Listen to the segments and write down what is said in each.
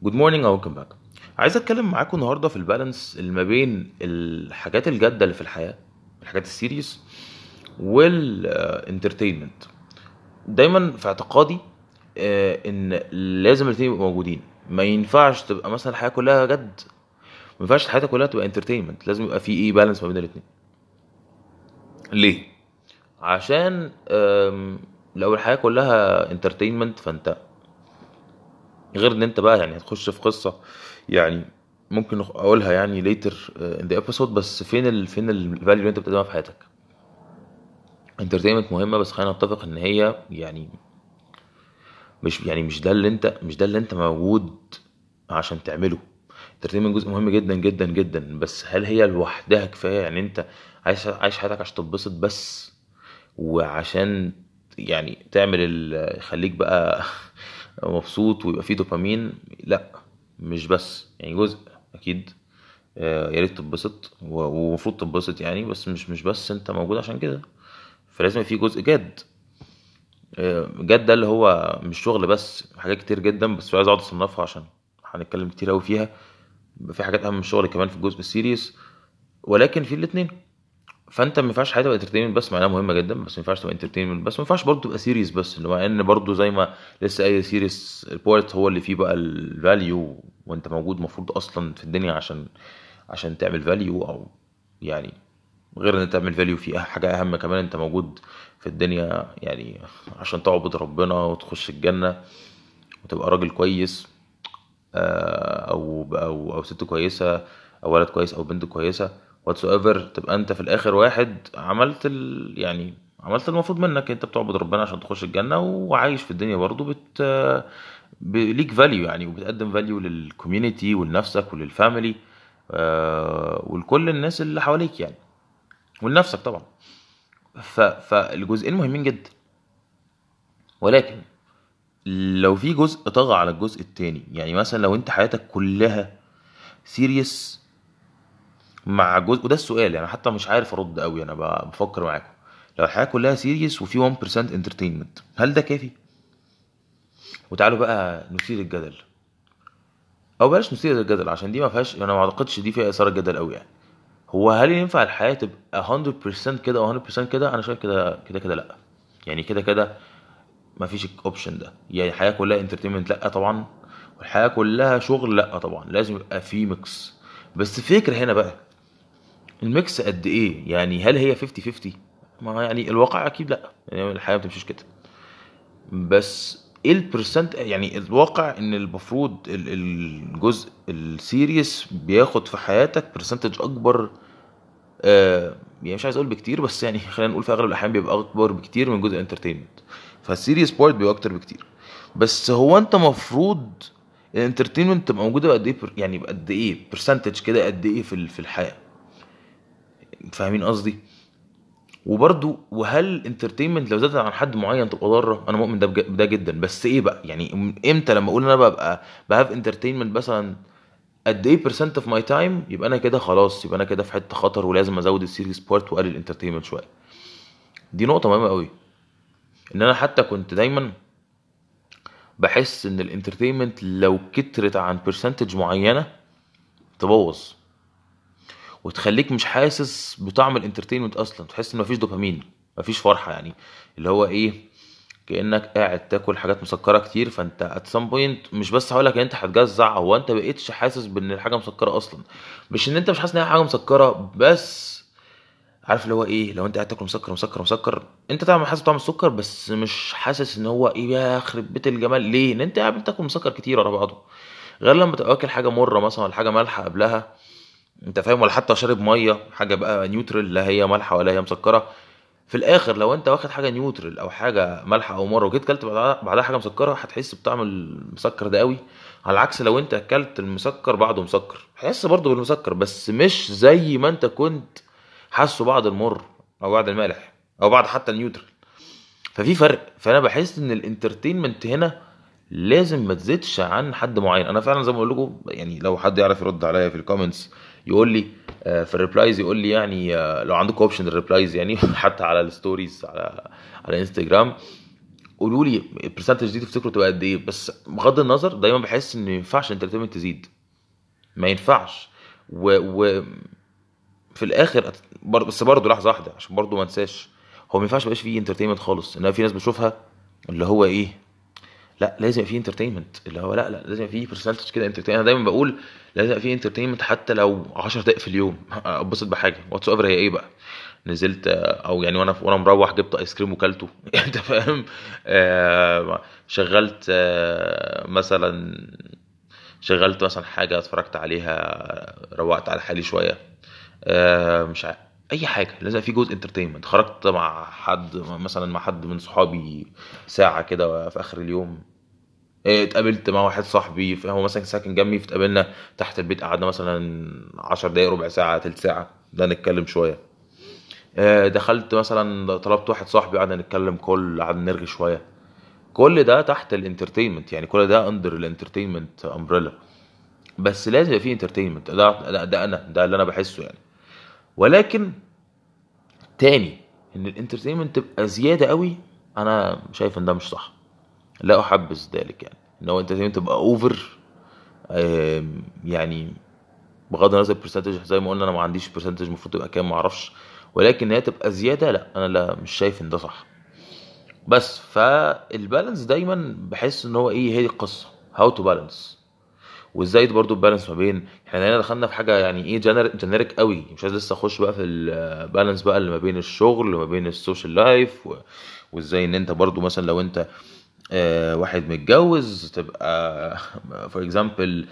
جود مورنينج او ويلكم باك عايز اتكلم معاكم النهارده في البالانس اللي ما بين الحاجات الجاده اللي في الحياه الحاجات السيريس والانترتينمنت دايما في اعتقادي آه، ان لازم الاثنين يبقوا موجودين ما ينفعش تبقى مثلا الحياه كلها جد ما ينفعش الحياه كلها تبقى انترتينمنت لازم يبقى في ايه بالانس ما بين الاثنين ليه عشان آم، لو الحياه كلها انترتينمنت فانت غير ان انت بقى يعني هتخش في قصه يعني ممكن اقولها يعني ليتر ان ذا ابيسود بس فين ال فين الفاليو اللي انت بتقدمها في حياتك انترتينمنت مهمه بس خلينا نتفق ان هي يعني مش يعني مش ده اللي انت مش ده اللي انت موجود عشان تعمله انترتينمنت جزء مهم جدا جدا جدا بس هل هي لوحدها كفايه يعني انت عايش عايش حياتك عشان تتبسط بس وعشان يعني تعمل ال- يخليك بقى مبسوط ويبقى فيه دوبامين لا مش بس يعني جزء اكيد آه، يا ريت تتبسط و- ومفروض تتبسط يعني بس مش مش بس انت موجود عشان كده فلازم يبقى في جزء جد آه، جد ده اللي هو مش شغل بس حاجات كتير جدا بس مش عايز اقعد اصنفها عشان هنتكلم كتير قوي فيها بيبقى في حاجات اهم من الشغل كمان في الجزء السيريس ولكن في الاتنين فانت ما ينفعش حياتك تبقى انترتينمنت بس معناها مهمه جدا بس ما ينفعش تبقى انترتينمنت بس ما ينفعش برضه تبقى سيريس بس اللي هو ان برضه زي ما لسه اي سيريس البورت هو اللي فيه بقى الفاليو وانت موجود المفروض اصلا في الدنيا عشان عشان تعمل فاليو او يعني غير ان انت تعمل فاليو في حاجه اهم كمان انت موجود في الدنيا يعني عشان تعبد ربنا وتخش الجنه وتبقى راجل كويس آه، او او او ست كويسه او ولد كويس او بنت كويسه واتس ايفر تبقى انت في الاخر واحد عملت ال... يعني عملت المفروض منك انت بتعبد ربنا عشان تخش الجنه وعايش في الدنيا برضو بت ب... ليك فاليو يعني وبتقدم فاليو للكوميونتي ولنفسك وللفاميلي آه، ولكل الناس اللي حواليك يعني ولنفسك طبعا ف... فالجزئين مهمين جدا ولكن لو في جزء طغى على الجزء التاني يعني مثلا لو انت حياتك كلها سيريس مع جزء وده السؤال يعني حتى مش عارف ارد قوي انا ب- بفكر معاكم لو الحياه كلها سيريس وفي 1% انترتينمنت هل ده كافي وتعالوا بقى نثير الجدل او بلاش نثير الجدل عشان دي ما فيهاش انا ما اعتقدش دي فيها اثاره جدل قوي يعني هو هل ينفع الحياه تبقى 100% كده او 100% كده انا شايف كده كده كده لا يعني كده كده ما فيش الاوبشن ده يعني الحياه كلها انترتينمنت لا طبعا والحياه كلها شغل لا طبعا لازم يبقى في ميكس بس فكرة هنا بقى الميكس قد ايه يعني هل هي 50 50 ما يعني الواقع اكيد لا يعني الحياه ما بتمشيش كده بس ايه البرسنت يعني الواقع ان المفروض ال- الجزء السيريس بياخد في حياتك برسنتج اكبر آه يعني مش عايز اقول بكتير بس يعني خلينا نقول في اغلب الاحيان بيبقى اكبر بكتير من جزء الانترتينمنت فالسيريس بارت بيبقى اكتر بكتير بس هو انت مفروض الانترتينمنت تبقى موجوده بقد ايه per- يعني بقد ايه برسنتج كده قد ايه في ال- في الحياه فاهمين قصدي وبرضو وهل الانترتينمنت لو زادت عن حد معين تبقى ضاره انا مؤمن ده بج- بده جدا بس ايه بقى يعني امتى لما اقول ان انا ببقى بهاف انترتينمنت مثلا قد ايه برسنت اوف ماي تايم يبقى انا كده خلاص يبقى انا كده في حته خطر ولازم ازود السيريس بارت واقلل الانترتينمنت شويه دي نقطه مهمه قوي ان انا حتى كنت دايما بحس ان الانترتينمنت لو كترت عن برسنتج معينه تبوظ وتخليك مش حاسس بطعم الانترتينمنت اصلا تحس ان مفيش دوبامين مفيش فرحه يعني اللي هو ايه كانك قاعد تاكل حاجات مسكره كتير فانت ات سام بوينت مش بس هقول لك ان انت هتجزع هو انت بقيتش حاسس بان الحاجه مسكره اصلا مش ان انت مش حاسس ان هي حاجه مسكره بس عارف اللي هو ايه لو انت قاعد تاكل مسكر مسكر مسكر انت طبعا حاسس بطعم السكر بس مش حاسس ان هو ايه يا يخرب بيت الجمال ليه ان انت قاعد بتاكل مسكر كتير ورا بعضه غير لما تبقى واكل حاجه مره مثلا ولا حاجه مالحه قبلها انت فاهم ولا حتى شارب ميه حاجه بقى نيوترال لا هي مالحه ولا هي مسكره في الاخر لو انت واخد حاجه نيوترال او حاجه مالحه او مره وجيت كلت بعدها بعدها حاجه مسكره هتحس بطعم المسكر ده قوي على العكس لو انت اكلت المسكر بعده مسكر هتحس برضه بالمسكر بس مش زي ما انت كنت حاسه بعد المر او بعد المالح او بعد حتى النيوترال ففي فرق فانا بحس ان الانترتينمنت هنا لازم ما تزيدش عن حد معين انا فعلا زي ما بقول لكم يعني لو حد يعرف يرد عليا في الكومنتس يقول لي آه، في الريبلايز يقول لي يعني آه، لو عندكم اوبشن الريبلايز يعني حتى على الستوريز على على انستجرام قولوا لي البرسنتج دي تفتكروا تبقى قد ايه بس بغض النظر دايما بحس ان ما ينفعش الانترتينمنت تزيد ما ينفعش و, و في الاخر أت- بر- بس برضه لحظه واحده عشان برضه ما انساش هو ما ينفعش ميبقاش فيه انترتينمنت خالص ان في ناس بشوفها اللي هو ايه لا لازم يبقى فيه انترتينمنت اللي هو لا لا لازم يبقى فيه برسنتج كده انترتينمنت انا دايما بقول لازم يبقى فيه انترتينمنت حتى لو 10 دقائق في اليوم اتبسط بحاجه واتس ايفر هي ايه بقى نزلت آه، او يعني وانا وانا مروح جبت ايس كريم وكلته انت فاهم آه، شغلت آه، مثلا شغلت مثلا حاجه اتفرجت عليها روقت على حالي شويه آه، مش عارف اي حاجه لازم في جزء انترتينمنت خرجت مع حد مثلا مع حد من صحابي ساعه كده في اخر اليوم إيه، اتقابلت مع واحد صاحبي هو مثلا ساكن جنبي فاتقابلنا تحت البيت قعدنا مثلا عشر دقايق ربع ساعة تلت ساعة ده نتكلم شوية آه، دخلت مثلا طلبت واحد صاحبي قعدنا نتكلم كل قعدنا نرغي شوية كل ده تحت الانترتينمنت يعني كل ده اندر الانترتينمنت امبريلا بس لازم يبقى فيه انترتينمنت ده, ده, ده انا ده اللي انا بحسه يعني ولكن تاني ان الانترتينمنت تبقى زيادة قوي انا شايف ان ده مش صح لا احبذ ذلك يعني ان هو انترتينمنت تبقى اوفر يعني بغض النظر البرسنتج زي ما قلنا انا ما عنديش برسنتج المفروض تبقى كام ما اعرفش ولكن هي تبقى زياده لا انا لا مش شايف ان ده صح بس فالبالانس دايما بحس ان هو ايه هي دي القصه هاو تو بالانس وازاي برضو البالانس ما بين احنا هنا دخلنا في حاجه يعني ايه جنريك قوي مش عايز لسه اخش بقى في البالانس بقى اللي ما بين الشغل وما بين السوشيال لايف و... وازاي ان انت برضو مثلا لو انت آه، واحد متجوز تبقى فور اكزامبل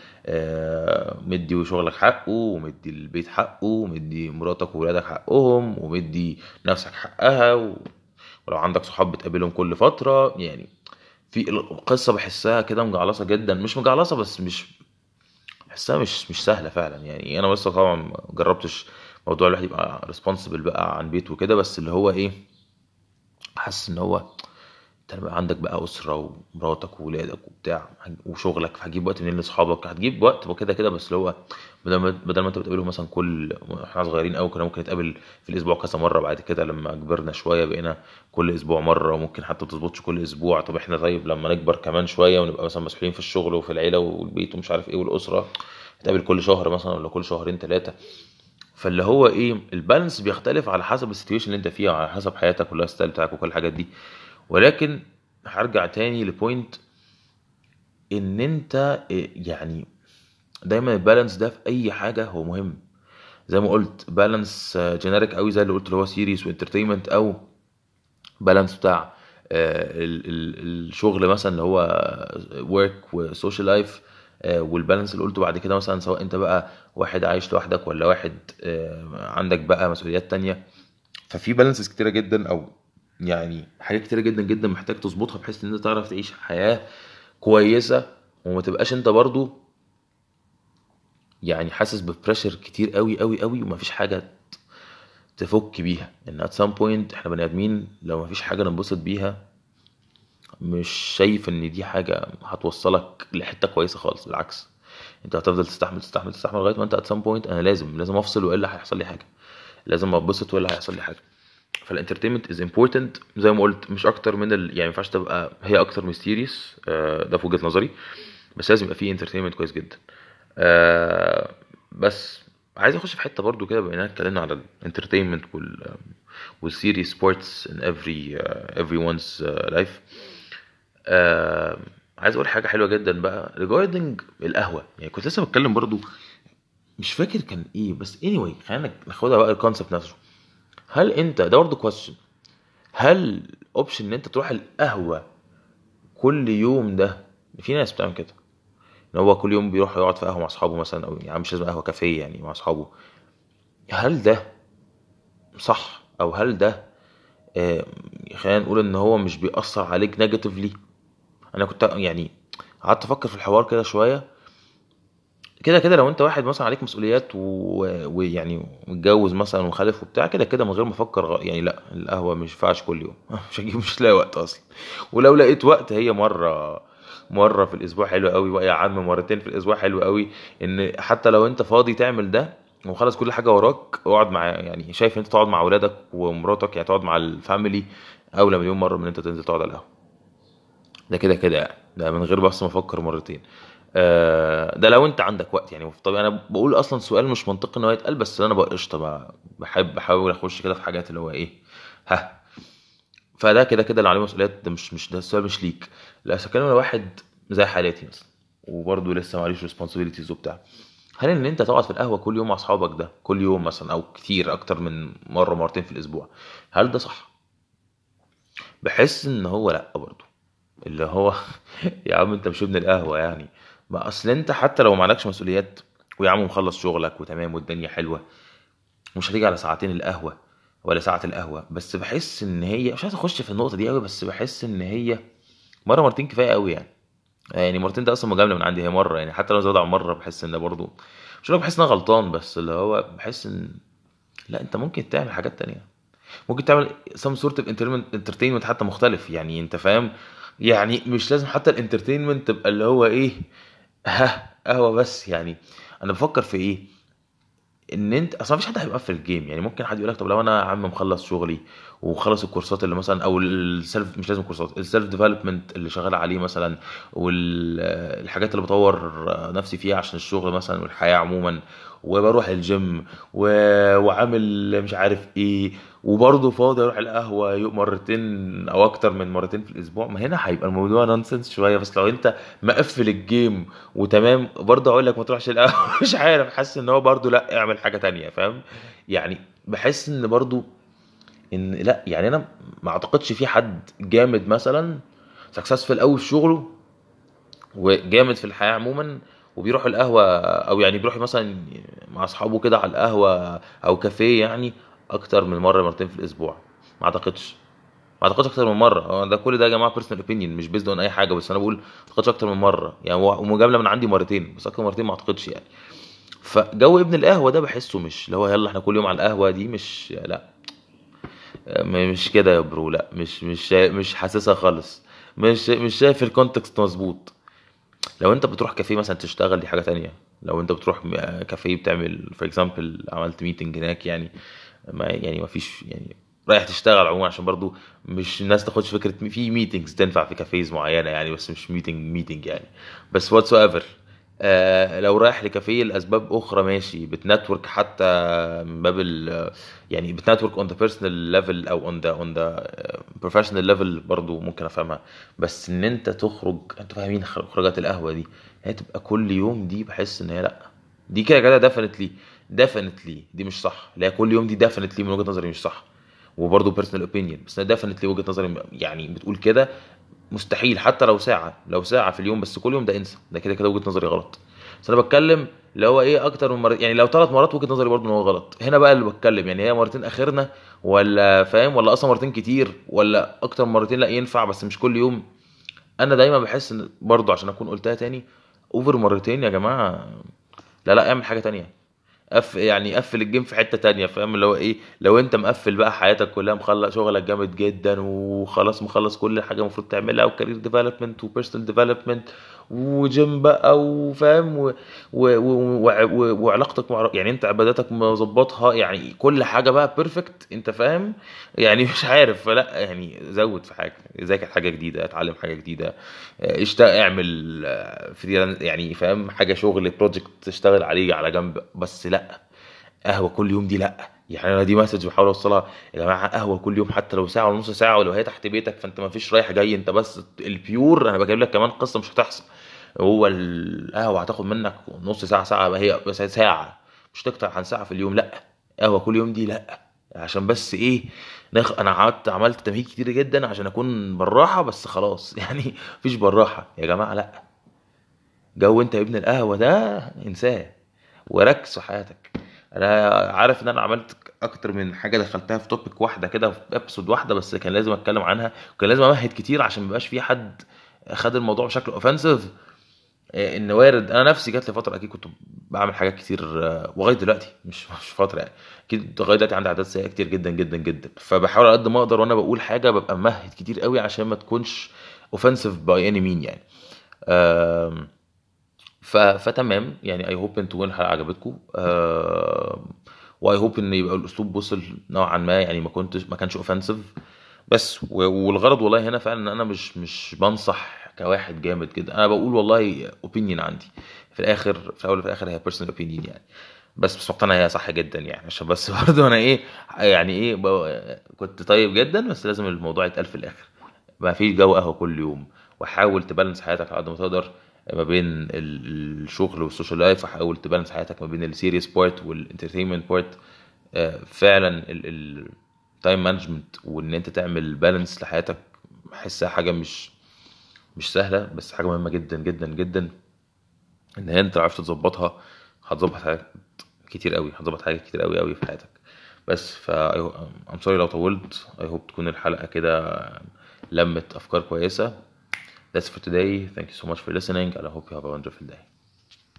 مدي شغلك حقه ومدي البيت حقه ومدي مراتك وولادك حقهم ومدي نفسك حقها و... ولو عندك صحاب بتقابلهم كل فترة يعني في القصة بحسها كده مجعلصة جدا مش مجعلصة بس مش بحسها مش مش سهلة فعلا يعني انا لسه طبعا ما جربتش موضوع الواحد يبقى ريسبونسبل بقى عن بيته وكده بس اللي هو ايه حاسس ان هو انت بقى عندك بقى اسره ومراتك وولادك وبتاع وشغلك فهتجيب وقت منين لاصحابك هتجيب وقت وكده كده بس اللي هو بدل ما بدل ما انت بتقابلهم مثلا كل احنا صغيرين قوي كنا ممكن نتقابل في الاسبوع كذا مره بعد كده لما كبرنا شويه بقينا كل اسبوع مره وممكن حتى ما تظبطش كل اسبوع طب احنا طيب لما نكبر كمان شويه ونبقى مثلا مسؤولين في الشغل وفي العيله والبيت ومش عارف ايه والاسره نتقابل كل شهر مثلا ولا كل شهرين ثلاثه فاللي هو ايه البالانس بيختلف على حسب السيتويشن اللي انت فيها على حسب حياتك واللايف ستايل بتاعك وكل الحاجات دي ولكن هرجع تاني لبوينت ان انت إيه، يعني دايما البالانس ده في اي حاجه هو مهم زي ما قلت بالانس جينيريك قوي زي اللي قلت اللي هو سيريس وانترتينمنت او بالانس بتاع آه، ال- ال- الشغل مثلا اللي هو ورك وسوشيال لايف والبالانس اللي قلته بعد كده مثلا سواء انت بقى واحد عايش لوحدك ولا واحد آه، عندك بقى مسؤوليات تانية ففي بالانسز كتيرة جدا او يعني حاجات كتيرة جدا جدا محتاج تظبطها بحيث ان انت تعرف تعيش حياة كويسة وما تبقاش انت برضو يعني حاسس ببريشر كتير قوي قوي قوي ومفيش حاجة تفك بيها ان at some point احنا بني ادمين لو مفيش حاجة ننبسط بيها مش شايف ان دي حاجة هتوصلك لحتة كويسة خالص بالعكس انت هتفضل تستحمل تستحمل تستحمل لغاية ما انت at some point انا لازم لازم افصل والا هيحصل لي حاجة لازم اتبسط والا هيحصل لي حاجة فالانترتينمنت از امبورتنت زي ما قلت مش اكتر من ال... يعني ما ينفعش تبقى هي اكتر من سيريس ده في وجهة نظري بس لازم يبقى فيه انترتينمنت كويس جدا آه، بس عايز اخش في حته برضو كده بما اننا اتكلمنا على الانترتينمنت وال والسيريس سبورتس in every uh, everyone's uh, life آه عايز اقول حاجه حلوه جدا بقى regarding القهوه يعني كنت لسه بتكلم برضو مش فاكر كان ايه بس anyway خلينا ناخدها بقى الكونسبت نفسه هل انت ده برضه كويستشن هل اوبشن ان انت تروح القهوه كل يوم ده في ناس بتعمل كده ان هو كل يوم بيروح يقعد في قهوه مع اصحابه مثلا او يعني مش لازم قهوه كافيه يعني مع اصحابه هل ده صح او هل ده آه، خلينا نقول ان هو مش بيأثر عليك نيجاتيفلي انا كنت يعني قعدت افكر في الحوار كده شويه كده كده لو انت واحد مثلا عليك مسؤوليات و- ويعني متجوز مثلا ومخلف وبتاع كده كده من غير ما افكر غ- يعني لا القهوه مش ينفعش كل يوم مش هجيب مش لاقي وقت اصلا ولو لقيت وقت هي مره مره في الاسبوع حلو قوي يا عم مرتين في الاسبوع حلو قوي ان حتى لو انت فاضي تعمل ده وخلص كل حاجه وراك اقعد مع يعني شايف ان انت تقعد مع اولادك ومراتك يعني تقعد مع الفاميلي اولى مليون مره من ان انت تنزل تقعد على القهوه ده كده كده يعني ده من غير بس ما افكر مرتين آه، ده لو انت عندك وقت يعني طبعا انا بقول اصلا سؤال مش منطقي ان هو يتقال بس انا بقى قشطه بقى بحب بحاول اخش كده في حاجات اللي هو ايه ها فده كده كده اللي عليه مسؤوليات ده مش مش ده السؤال مش ليك لا بس بتكلم على واحد زي حالاتي مثلا وبرضه لسه معليش ريسبونسبيلتيز وبتاع هل ان انت تقعد في القهوه كل يوم مع اصحابك ده كل يوم مثلا او كتير اكتر من مره مرتين في الاسبوع هل ده صح بحس ان هو لا برضه اللي هو يا عم انت مش ابن القهوه يعني ما اصل انت حتى لو ما عليكش مسؤوليات ويا عم مخلص شغلك وتمام والدنيا حلوه مش هتيجي على ساعتين القهوه ولا ساعه القهوه بس بحس ان هي مش عايز اخش في النقطه دي قوي بس بحس ان هي مره مرتين كفايه قوي يعني يعني مرتين ده اصلا مجامله من عندي هي مره يعني حتى لو زاد عن مره بحس ان ده برضه مش هقول لك بحس ان انا غلطان بس اللي هو بحس ان لا انت ممكن تعمل حاجات تانية ممكن تعمل some sort of entertainment entertainment حتى مختلف يعني انت فاهم يعني مش لازم حتى الانترتينمنت تبقى اللي هو ايه ها قهوه بس يعني انا بفكر في ايه ان انت اصلا مفيش حد هيبقى في الجيم يعني ممكن حد يقول لك طب لو انا يا عم مخلص شغلي وخلص الكورسات اللي مثلا او السيلف مش لازم كورسات السيلف ديفلوبمنت اللي شغال عليه مثلا والحاجات اللي بطور نفسي فيها عشان الشغل مثلا والحياه عموما وبروح الجيم و... وعامل مش عارف ايه وبرضه فاضي اروح القهوه يوم مرتين او اكتر من مرتين في الاسبوع ما هنا هيبقى الموضوع نونسنس شويه بس لو انت مقفل الجيم وتمام برضه اقول لك ما تروحش القهوه مش عارف حاسس ان هو برضه لا اعمل حاجه تانية فاهم يعني بحس ان برضه ان لا يعني انا ما اعتقدش في حد جامد مثلا سكسسفل قوي في شغله وجامد في الحياه عموما وبيروح القهوه او يعني بيروح مثلا مع اصحابه كده على القهوه او كافيه يعني اكتر من مره مرتين في الاسبوع ما اعتقدش ما اعتقدش اكتر من مره هو ده كل ده يا جماعه بيرسونال اوبينيون مش بيزد اون اي حاجه بس انا بقول ما اعتقدش اكتر من مره يعني هو- ومجامله من عندي مرتين بس اكتر من مرتين ما اعتقدش يعني فجو ابن القهوه ده بحسه مش اللي هو يلا احنا كل يوم على القهوه دي مش لا م- مش كده يا برو لا مش مش شا- مش حاسسها خالص مش مش شايف الكونتكست مظبوط لو انت بتروح كافيه مثلا تشتغل دي حاجه تانية لو انت بتروح م- كافيه بتعمل فور اكزامبل عملت ميتنج هناك يعني ما يعني ما فيش يعني رايح تشتغل عموما عشان برضو مش الناس تاخدش فكره في ميتنجز تنفع في كافيز معينه يعني بس مش ميتنج ميتنج يعني بس واتس ايفر آه لو رايح لكافيه لاسباب اخرى ماشي بتنتورك حتى من باب ال يعني بتنتورك اون ذا بيرسونال ليفل او اون ذا اون ذا بروفيشنال ليفل برضو ممكن افهمها بس ان انت تخرج انتوا فاهمين خر- خروجات القهوه دي هي تبقى كل يوم دي بحس ان هي لا دي كده كده ديفنتلي ديفنتلي دي مش صح لا كل يوم دي ديفنتلي من وجهه نظري مش صح وبرضه بيرسونال اوبينيون بس انا ديفنتلي وجهه نظري يعني بتقول كده مستحيل حتى لو ساعه لو ساعه في اليوم بس كل يوم ده انسى ده كده كده وجهه نظري غلط بس انا بتكلم اللي هو ايه اكتر من مرة يعني لو ثلاث مرات وجهه نظري برضه ان هو غلط هنا بقى اللي بتكلم يعني هي مرتين اخرنا ولا فاهم ولا اصلا مرتين كتير ولا اكتر من مرتين لا ينفع بس مش كل يوم انا دايما بحس ان برضه عشان اكون قلتها تاني اوفر مرتين يا جماعه لا لا اعمل حاجه تانية قف يعني قفل الجيم في حته تانية فاهم اللي هو ايه لو انت مقفل بقى حياتك كلها مخلص شغلك جامد جدا وخلاص مخلص كل حاجه المفروض تعملها وكارير ديفلوبمنت وبيرسونال ديفلوبمنت وجيم بقى وفاهم و... و... و... و... و... وعلاقتك مع يعني انت عباداتك مظبطها يعني كل حاجه بقى بيرفكت انت فاهم يعني مش عارف فلا يعني زود في حاجه ذاكر حاجه جديده اتعلم حاجه جديده اشتغل اعمل فريلانس يعني فاهم حاجه شغل بروجكت تشتغل عليه على جنب بس لا قهوه كل يوم دي لا يعني انا دي مسج بحاول اوصلها يا جماعه قهوه كل يوم حتى لو ساعه ونص ساعه ولو هي تحت بيتك فانت ما فيش رايح جاي انت بس البيور انا بجيب لك كمان قصه مش هتحصل هو القهوه هتاخد منك نص ساعه ساعه ما هي بس ساعه مش تقطع عن ساعه في اليوم لا قهوه كل يوم دي لا عشان بس ايه نخ... انا قعدت عملت تمهيد كتير جدا عشان اكون بالراحه بس خلاص يعني مفيش بالراحه يا جماعه لا جو انت ابن القهوه ده انساه وركز في حياتك انا عارف ان انا عملت اكتر من حاجه دخلتها في توبيك واحده كده في ابسود واحده بس كان لازم اتكلم عنها وكان لازم امهد كتير عشان ميبقاش في حد خد الموضوع بشكل اوفنسيف ان وارد انا نفسي جات لي فتره اكيد كنت بعمل حاجات كتير آه، ولغايه دلوقتي مش مش فتره يعني اكيد لغايه دلوقتي عندي عادات سيئه كتير جدا جدا جدا فبحاول على قد ما اقدر وانا بقول حاجه ببقى ممهد كتير قوي عشان ما تكونش اوفنسيف باي اني مين يعني آم، ف... فتمام يعني اي هوب ان تكون الحلقه عجبتكم واي هوب ان يبقى الاسلوب وصل نوعا ما يعني ما كنتش ما كانش اوفنسيف بس و- والغرض والله هنا فعلا ان انا مش مش بنصح كواحد جامد جدا انا بقول والله اوبينيون عندي في الاخر في الاول وفي الاخر هي بيرسونال اوبينيون يعني بس بس مقتنع هي صح جدا يعني عشان بس برضه انا ايه يعني ايه ب- كنت طيب جدا بس لازم الموضوع يتقال في الاخر ما فيش جو قهوه كل يوم وحاول تبالانس حياتك على قد ما تقدر ما بين ال- الشغل والسوشيال لايف وحاول تبالانس حياتك ما بين السيريس بارت والانترتينمنت بارت فعلا التايم مانجمنت وان انت تعمل بالانس لحياتك بحسها حاجه مش مش سهله بس حاجه مهمه جدا جدا جدا ان هي انت عرفت تظبطها هتظبط حاجات كتير قوي هتظبط حاجات كتير قوي قوي في حياتك بس ف ام سوري لو طولت اي هوب تكون الحلقه كده لمت افكار كويسه That's for today. Thank you so much for listening and I hope you have a wonderful day.